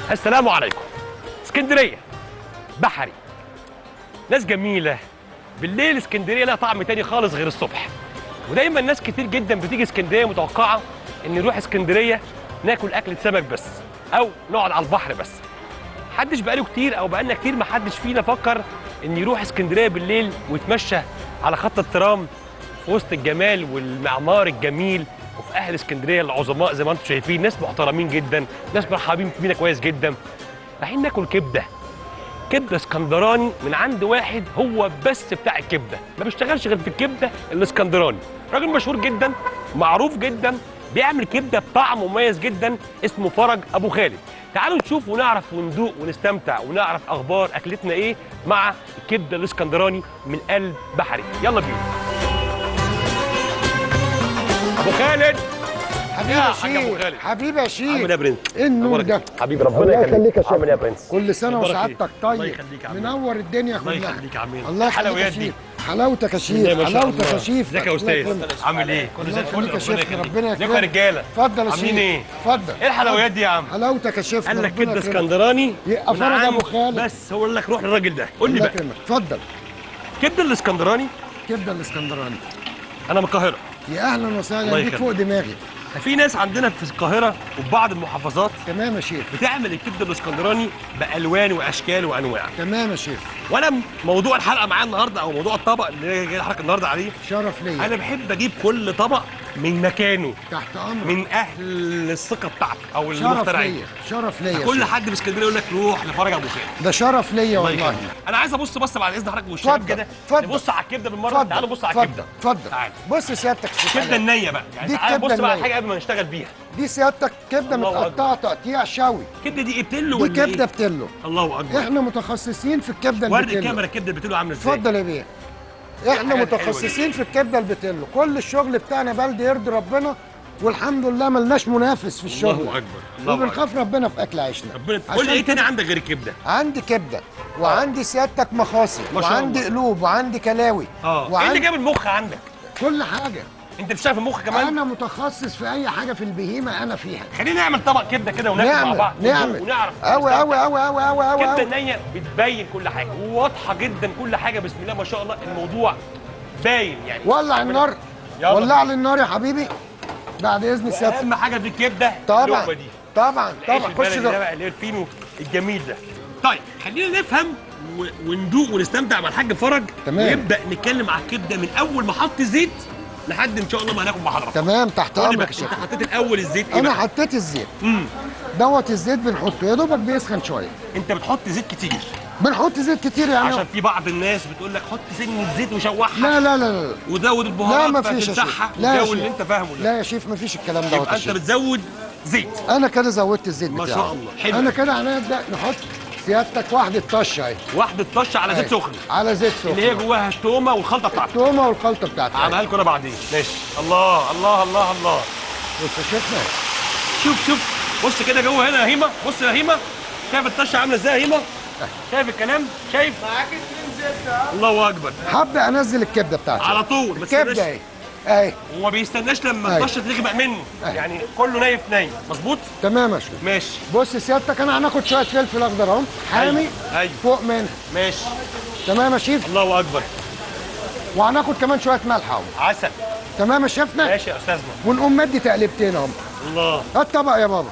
السلام عليكم اسكندريه بحري ناس جميله بالليل اسكندريه لها طعم تاني خالص غير الصبح ودايما ناس كتير جدا بتيجي اسكندريه متوقعه ان نروح اسكندريه ناكل اكله سمك بس او نقعد على البحر بس محدش بقاله كتير او بقالنا كتير محدش فينا فكر ان يروح اسكندريه بالليل ويتمشى على خط الترام في وسط الجمال والمعمار الجميل وفي اهل اسكندريه العظماء زي ما انتم شايفين ناس محترمين جدا ناس مرحبين بينا كويس جدا رايحين ناكل كبده كبده اسكندراني من عند واحد هو بس بتاع الكبده ما بيشتغلش غير في الكبده الاسكندراني راجل مشهور جدا معروف جدا بيعمل كبده بطعم مميز جدا اسمه فرج ابو خالد تعالوا نشوف ونعرف وندوق ونستمتع ونعرف اخبار اكلتنا ايه مع الكبده الاسكندراني من قلب بحري يلا بينا ابو خالد حبيبي يا يا حاج أبو شيخ خالد. حبيبي يا شيخ عامل ايه يا برنس ايه النور أخبارك ده إيه؟ حبيبي ربنا الله يخليك يخليك يا شيخ عامل ايه يا برنس كل سنه أخبارك وسعادتك إيه؟ طيب الله يخليك يا عم. منور الدنيا الله كلها يخليك يا عمين الله يخليك يا حلويات دي شيخ حلاوتك يا بسم الله شيخ ما شاء حلاوتك الله. يا شيخ ازيك يا الله استاذ يكرمك. عامل ايه كل زي الله الفل يخليك يا شيخ ربنا ازيكم يا يكرمك رجاله اتفضل يا شيخ عاملين ايه اتفضل ايه الحلويات دي يا عم حلاوتك يا شيخ قال لك ربنا كبده يكرمك. اسكندراني يبقى من فرج عند- أبو خالد. بس هو قال لك روح للراجل ده قول لي الله بقى يكرمك اتفضل كبده الاسكندراني كبده الاسكندراني انا من القاهره يا اهلا الله وسهلا بيك يخليك. فوق دماغي في ناس عندنا في القاهره وفي بعض المحافظات تمام يا شيخ بتعمل الكبده الاسكندراني بالوان واشكال وانواع تمام يا شيخ وانا موضوع الحلقه معايا النهارده او موضوع الطبق اللي جاي الحلقه النهارده عليه شرف ليا انا بحب اجيب كل طبق من مكانه تحت امرك من اهل الثقه بتاعته او شرف المخترعين ليا شرف ليا يا كل شيخ. حد في اسكندريه يقول لك روح لفرج ابو خالد ده شرف ليا الله والله يكرمك. انا عايز ابص بص بعد اذن حضرتك والشباب اتفضل، كده اتفضل. نبص على الكبده بالمره اتفضل تعالوا نبص على اتفضل الكبده اتفضل تعال. بص سيادتك شوف الكبده عليها. النيه بقى يعني دي تعالى الكبدة بص بقى على النية. حاجه قبل ما نشتغل بيها دي سيادتك كبده الله متقطعه تقطيع شوي الكبده دي ابتلو دي ولا كبده إيه؟ بتلو الله اكبر احنا متخصصين في الكبده ورد البتلو الكاميرا الكبده بتلو عامله ازاي اتفضل يا بيه احنا الحاجات الحلوة متخصصين في الكبده البتلو كل الشغل بتاعنا بلدي يرضي ربنا والحمد لله ملناش منافس في الشغل الله اكبر الله اكبر وبنخاف ربنا في اكل عيشنا ربنا قول عشان لي ايه تاني كده عندك غير الكبده عندي كبده وعندي سيادتك مخاصي ما شاء وعندي الله. قلوب وعندي كلاوي اه ايه اللي وعندي جاب المخ عندك كل حاجه انت بتشتغل في المخ كمان انا متخصص في اي حاجه في البهيمه انا فيها خلينا نعمل طبق كبده كده وناكل مع نعمل بعض نعمل ونعرف قوي قوي قوي قوي قوي قوي الكبده قوي النيه بتبين كل حاجه وواضحه جدا كل حاجه بسم الله ما شاء الله الموضوع باين يعني ولع النار يلا. ولع لي النار يا حبيبي بعد اذن سيادتك اهم حاجه في الكبده طبعا اللقمه دي طبعا العيش طبعا خش البلدي ده ده بقى اللي هي الفينو الجميل ده طيب خلينا نفهم و- وندوق ونستمتع مع الحاج فرج تمام. ونبدا نتكلم على الكبده من اول ما حط الزيت لحد ان شاء الله ما هناكل مع حضرتك تمام تحت قول لي بقى امرك يا انت شيخ حطيت الاول الزيت ايه انا بقى؟ حطيت الزيت امم دوت الزيت بنحطه يا دوبك بيسخن شويه انت بتحط زيت كتير بنحط زيت كتير يعني عشان في بعض الناس بتقول لك حط سنه زيت وشوحها لا لا لا لا وزود لا البهارات ما فيش يا فتمسحها شيخ لا يا والجو اللي شيخ انت فاهمه ده لا يا شيخ ما فيش الكلام دوت يبقى يا انت شيخ بتزود زيت انا كده زودت الزيت ما بتاعه شاء الله حلو انا كده هنبدا نحط سيادتك واحده طشه اهي واحده طشه على زيت أهي. سخن على زيت اللي هي سخن جواها التومه والخلطه بتاعتها التومه والخلطه بتاعتها هعملها لكم انا بعدين ماشي الله الله الله الله بص شفنا شوف شوف بص كده جوه هنا يا هيما بص يا هيما شايف الطشه عامله ازاي يا هيما شايف الكلام شايف معاك اتنين زبده الله اكبر هبدا انزل الكبده بتاعتي على طول بس الكبده اهي اهي وما بيستناش لما أيوة. الطشه تغمق منه أيوة. يعني كله نايف نايم مظبوط تمام يا شيخ ماشي بص سيادتك انا هناخد شويه فلفل اخضر اهو حامي أيوة. أيوة. فوق منها ماشي تمام يا شيف الله اكبر وهناخد كمان شويه ملح اهو عسل تمام يا شيفنا ماشي يا استاذنا ونقوم مدي تقلبتين اهو الله هات الطبق يا بابا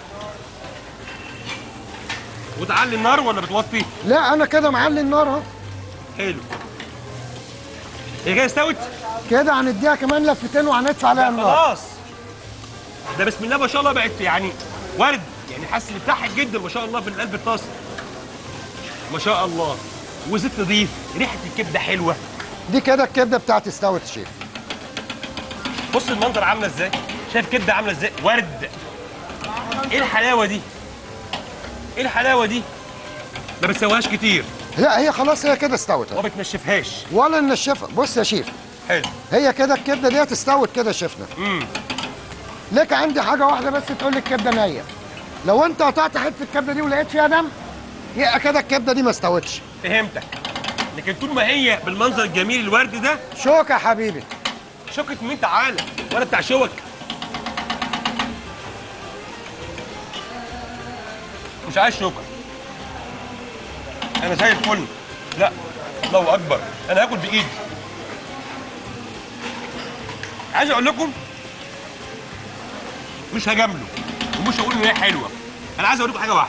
وتعلي النار ولا بتوطي لا انا كده معلي النار اهو حلو هي كده استوت كده هنديها كمان لفتين وهندفع عليها النار خلاص ده بسم الله ما شاء الله بقت يعني ورد يعني حاسس ان بتاعها جدا ما شاء الله في قلب الطاسه ما شاء الله وزيت نضيف ريحه الكبده حلوه دي كده الكبده بتاعتي استوت يا شيف بص المنظر عامله ازاي شايف كبده عامله ازاي ورد ايه الحلاوه دي ايه الحلاوه دي ما بتسويهاش كتير لا هي خلاص هي كده استوت وما بتنشفهاش ولا نشفها بص يا شيف حلو هي كده الكبده ديت استوت كده شفنا امم لك عندي حاجه واحده بس تقول لي الكبده نيه لو انت قطعت حته الكبده دي ولقيت فيها دم يبقى كده الكبده دي ما استوتش فهمتك لكن طول ما هي بالمنظر الجميل الوردي ده شوكه يا حبيبي شوكة مين تعالى ولا بتاع شوك مش عايز شوكه انا زي الفل لا الله اكبر انا هاكل بايدي عايز اقول لكم مش هجامله ومش هقول ان هي حلوه انا عايز اقول لكم حاجه واحده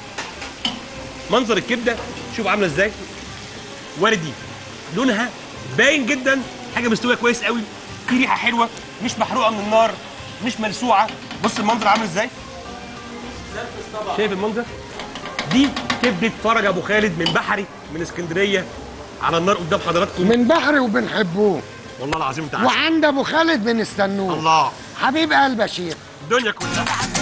منظر الكبده شوف عامله ازاي وردي لونها باين جدا حاجه مستويه كويس قوي في ريحه حلوه مش محروقه من النار مش ملسوعه بص المنظر عامل ازاي شايف المنظر دي كبده فرج ابو خالد من بحري من اسكندريه على النار قدام حضراتكم من بحري وبنحبوه والله العظيم تعالى وعند ابو خالد بنستنوه الله حبيب قلب يا شيخ الدنيا كلها